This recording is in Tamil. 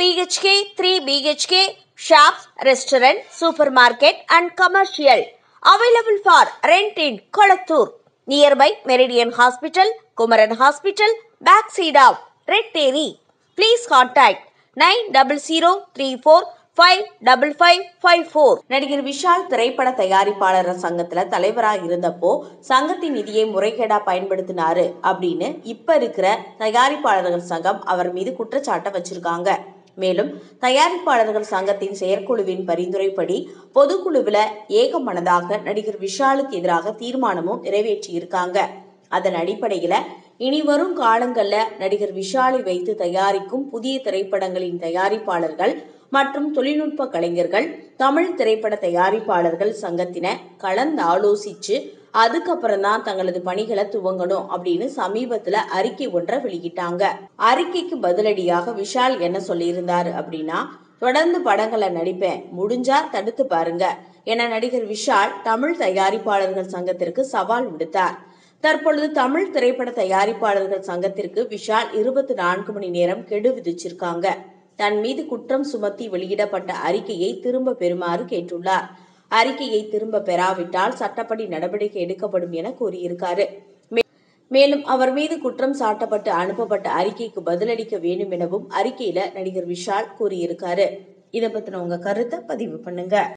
BHK, 3 BHK, shops, restaurant, supermarket and commercial. Available for rent in Kolattur. Nearby Meridian Hospital, Kumaran Hospital, backside of Red Terry. Please contact 90034555554. நடிகர் விஷால் திரைப்பட தயாரிப்பாளர் சங்கத்துல தலைவரா இருந்தப்போ சங்கத்தின் நிதியை முறைகேடா பயன்படுத்தினாரு அப்படின்னு இப்ப இருக்கிற தயாரிப்பாளர்கள் சங்கம் அவர் மீது குற்றச்சாட்டை வச்சிருக்காங்க மேலும் தயாரிப்பாளர்கள் சங்கத்தின் செயற்குழுவின் பரிந்துரைப்படி பொதுக்குழுவில் ஏகமனதாக நடிகர் விஷாலுக்கு எதிராக தீர்மானமும் நிறைவேற்றியிருக்காங்க அதன் அடிப்படையில இனி வரும் காலங்கள்ல நடிகர் விஷாலை வைத்து தயாரிக்கும் புதிய திரைப்படங்களின் தயாரிப்பாளர்கள் மற்றும் தொழில்நுட்ப கலைஞர்கள் தமிழ் திரைப்பட தயாரிப்பாளர்கள் சங்கத்தின கலந்து ஆலோசிச்சு அதுக்கப்புறம் தான் தங்களது பணிகளை துவங்கணும் அப்படின்னு சமீபத்துல அறிக்கை ஒன்றை வெளியிட்டாங்க அறிக்கைக்கு பதிலடியாக விஷால் என்ன சொல்லியிருந்தாரு அப்படின்னா தொடர்ந்து படங்களை நடிப்பேன் முடிஞ்சா தடுத்து பாருங்க என நடிகர் விஷால் தமிழ் தயாரிப்பாளர்கள் சங்கத்திற்கு சவால் விடுத்தார் தற்பொழுது தமிழ் திரைப்பட தயாரிப்பாளர்கள் சங்கத்திற்கு விஷால் இருபத்தி நான்கு மணி நேரம் கெடு விதிச்சிருக்காங்க தன் மீது குற்றம் சுமத்தி வெளியிடப்பட்ட அறிக்கையை திரும்ப பெறுமாறு கேட்டுள்ளார் அறிக்கையை திரும்ப பெறாவிட்டால் சட்டப்படி நடவடிக்கை எடுக்கப்படும் என கூறியிருக்காரு மே- மேலும் அவர் மீது குற்றம் சாட்டப்பட்டு அனுப்பப்பட்ட அறிக்கைக்கு பதிலளிக்க வேண்டும் எனவும் அறிக்கையில நடிகர் விஷால் கூறியிருக்காரு இதை பத்தின உங்க கருத்தை பதிவு பண்ணுங்க